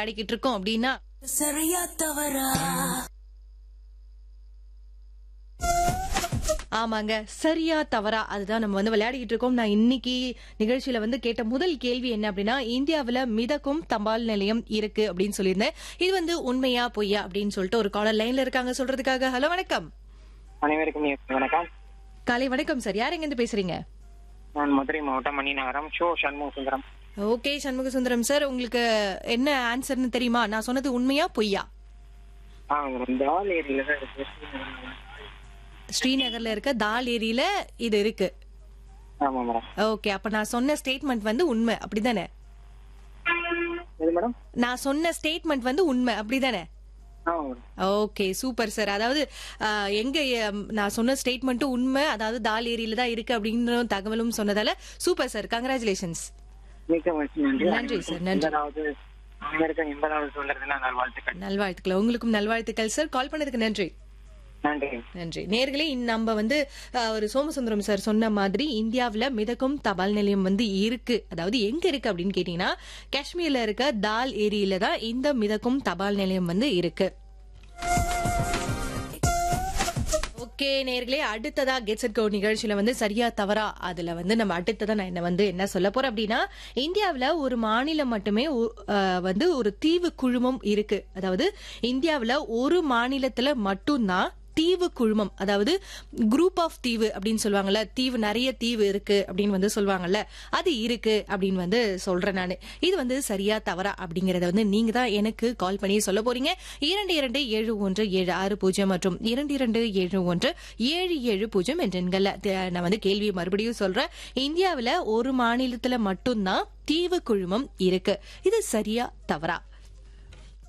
விளையாடிக்கிட்டு இருக்கோம் அப்படின்னா சரியா தவறா ஆமாங்க சரியா தவறா அதுதான் நம்ம வந்து விளையாடிக்கிட்டு இருக்கோம் நான் இன்னைக்கு நிகழ்ச்சியில வந்து கேட்ட முதல் கேள்வி என்ன அப்படின்னா இந்தியாவுல மிதக்கும் தபால் நிலையம் இருக்கு அப்படின்னு சொல்லியிருந்தேன் இது வந்து உண்மையா பொய்யா அப்படின்னு சொல்லிட்டு ஒரு காலர் லைன்ல இருக்காங்க சொல்றதுக்காக ஹலோ வணக்கம் அனைவருக்கும் வணக்கம் காலை வணக்கம் சார் யார் எங்க இருந்து பேசுறீங்க நான் மதுரை மாவட்டம் Maninagaram show Shanmuga Sundaram okay Shanmuga Sundaram sir உங்களுக்கு என்ன ஆன்சர்னு தெரியுமா நான் சொன்னது உண்மையா பொய்யா ஆ தால் ஏரியில தான் இருக்கு ஸ்ரீநகர்ல இருக்க தால் ஏரியில இது இருக்கு ஆமா மேடம் ஓகே அப்ப நான் சொன்ன ஸ்டேட்மெண்ட் வந்து உண்மை அப்படிதானே எது மேடம் நான் சொன்ன ஸ்டேட்மெண்ட் வந்து உண்மை அப்படிதானே ஆமா மேடம் ஓகே சூப்பர் சார் அதாவது ஆஹ், எங்க எம், நான் சொன்ன ஸ்டேட்மெண்ட்டும் உண்மை அதாவது தால் ஏரியில தான் இருக்கு அப்படின்ற தகவலும் சொன்னதால சூப்பர் சார் கங்க்ராச்சுலேஷன்ஸ் மிக்க மகிழ்ச்சி நன்றி நன்றி சார், நன்றி. எண்பதாவது அனைவருக்கும் எண்பதாவது சொல்றதுனா நான் வாழ்த்துக்கள் நல்வாழ்த்துக்கள் உங்களுக்கும் நல்வாழ்த்துக்கள் சார் கால் பண்ணதுக்கு நன்றி நன்றி நன்றி நேர்களே நம்ம வந்து அஹ், ஒரு சோமசுந்தரம் சார் சொன்ன மாதிரி இந்தியாவுல மிதக்கும் தபால் நிலையம் வந்து இருக்கு அதாவது எங்க இருக்கு அப்படின்னு கேட்டீங்கன்னா காஷ்மீர்ல இருக்க தால் ஏரியில தான் இந்த மிதக்கும் தபால் நிலையம் வந்து இருக்கு ஓகே நேர்களே அடுத்ததா கெட்ஸ் கோ நிகழ்ச்சியில வந்து சரியா தவறா அதுல வந்து நம்ம அடுத்ததா நான் என்ன வந்து என்ன சொல்ல போறேன் அப்படின்னா இந்தியாவுல ஒரு மாநிலம் மட்டுமே ஒ- அஹ், வந்து ஒரு தீவு குழுமம் இருக்கு அதாவது இந்தியாவுல ஒரு மாநிலத்துல மட்டும்தான் தீவு குழுமம் அதாவது குரூப் ஆஃப் தீவு அப்படின்னு சொல்லுவாங்கல்ல தீவு நிறைய தீவு இருக்கு அப்படின்னு வந்து சொல்லுவாங்கல்ல அது இருக்கு அப்படின்னு வந்து சொல்றேன் நான் இது வந்து சரியா தவறா அப்படிங்கறத வந்து நீங்க தான் எனக்கு கால் பண்ணி சொல்ல போறீங்க இரண்டு இரண்டு ஏழு ஒன்று ஏழு ஆறு பூஜ்ஜியம் மற்றும் இரண்டு இரண்டு ஏழு ஒன்று ஏழு ஏழு பூஜ்ஜியம் என்ற எண்கள்ல த- நான் வந்து கேள்வியை மறுபடியும் சொல்றேன் இந்தியாவுல ஒரு மாநிலத்துல மட்டும்தான் தீவு குழுமம் இருக்கு இது சரியா தவறா